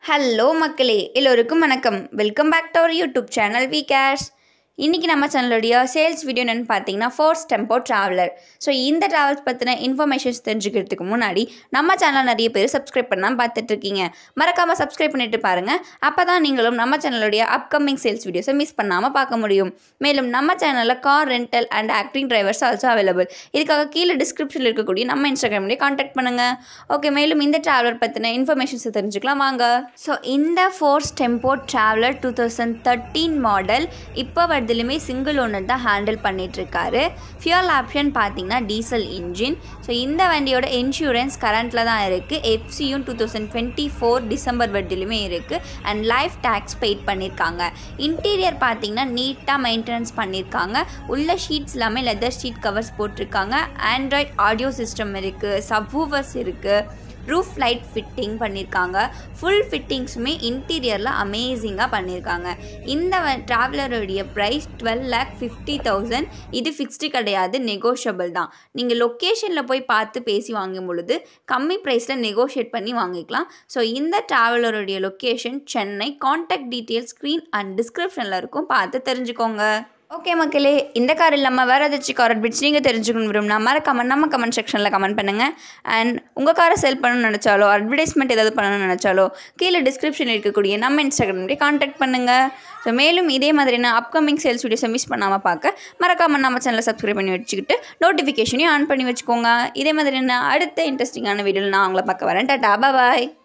hello மக்களே எல்லோருக்கும் வணக்கம் welcome back to our YouTube channel V cash இன்றைக்கி நம்ம சேனலுடைய சேல்ஸ் வீடியோ என்னென்னு பார்த்தீங்கன்னா ஃபோர்ஸ் டெம்போ ட்ராவலர் ஸோ இந்த ட்ராவல்ஸ் பற்றின இன்ஃபர்மேஷன்ஸ் தெரிஞ்சுக்கிறதுக்கு முன்னாடி நம்ம சேனல் நிறைய பேர் சப்ஸ்கிரைப் பண்ணாமல் பார்த்துட்டு இருக்கீங்க மறக்காமல் சப்ஸ்கிரைப் பண்ணிட்டு பாருங்கள் அப்போ தான் நீங்களும் நம்ம சேனலுடைய அப்கமிங் சேல்ஸ் வீடியோஸை மிஸ் பண்ணாமல் பார்க்க முடியும் மேலும் நம்ம சேனலில் car rental and acting drivers also available இதுக்காக கீழே டிஸ்கிரிப்ஷனில் இருக்கக்கூடிய நம்ம இன்ஸ்டாகிராம்லேயே காண்டாக்ட் பண்ணுங்கள் ஓகே மேலும் இந்த ட்ராவலர் பற்றின இன்ஃபர்மேஷன்ஸை தெரிஞ்சுக்கலாம் வாங்க ஸோ இந்த Force Tempo Traveller two thousand thirteen model இப்போ வருதுலையுமே சிங்கிள் ஓனர் தான் ஹேண்டில் பண்ணிகிட்ருக்காரு ஃபியூல் ஆப்ஷன் பார்த்தீங்கன்னா டீசல் இன்ஜின் ஸோ இந்த வண்டியோட இன்சூரன்ஸ் கரண்ட்டில் தான் இருக்குது எஃப்சியும் two thousand twenty four December வட்டிலுமே இருக்குது அண்ட் லைஃப் டேக்ஸ் பெய்ட் பண்ணியிருக்காங்க இன்டீரியர் பார்த்தீங்கன்னா நீட்டாக மெயின்டெனன்ஸ் பண்ணியிருக்காங்க உள்ள ஷீட்ஸ் எல்லாமே லெதர் ஷீட் கவர்ஸ் போட்டிருக்காங்க ஆண்ட்ராய்ட் ஆடியோ சிஸ்டம் இருக்குது சப்வூவர்ஸ் இருக்குது ரூஃப் லைட் ஃபிட்டிங் பண்ணியிருக்காங்க ஃபுல் ஃபிட்டிங்ஸுமே இன்டீரியரில் அமேசிங்காக பண்ணியிருக்காங்க இந்த ட்ராவலருடைய price twelve lakh fifty thousand இது ஃபிக்ஸ்டு கிடையாது நெகோஷியபிள் தான் நீங்கள் லொக்கேஷனில் போய் பார்த்து பேசி வாங்கும் பொழுது கம்மி ப்ரைஸில் நெகோஷியேட் பண்ணி வாங்கிக்கலாம் ஸோ இந்த ட்ராவலருடைய location Chennai contact details screen and டிஸ்கிரிப்ஷனில் இருக்கும் பார்த்து தெரிஞ்சுக்கோங்க ஓகே மக்களே இந்த கார் இல்லாமல் வேறு ஏதாச்சும் கார் அட்பிட்ஸ் நீங்கள் தெரிஞ்சுக்கணும் விரும்பினா மறக்காம நம்ம கமெண்ட் செக்ஷனில் கமெண்ட் பண்ணுங்கள் அண்ட் உங்கள் காரை செல் பண்ணணும்னு நினச்சாலோ அட்வர்டைஸ்மெண்ட் ஏதாவது பண்ணணும்னு நினச்சாலோ கீழே டிஸ்கிரிப்ஷனில் இருக்கக்கூடிய நம்ம இன்ஸ்டாகிராம்லேயே காண்டாக்ட் பண்ணுங்கள் ஸோ மேலும் இதே மாதிரியான அப்கமிங் சேல்ஸ் வீடியோஸை மிஸ் பண்ணாமல் பார்க்க மறக்காமல் நம்ம சேனலை சப்ஸ்கிரைப் பண்ணி வச்சுக்கிட்டு நோட்டிஃபிகேஷனையும் ஆன் பண்ணி வச்சுக்கோங்க இதே மாதிரியான அடுத்த இன்ட்ரெஸ்டிங்கான வீடியோவில் நான் உங்களை பார்க்க வரேன் டாடா பாய்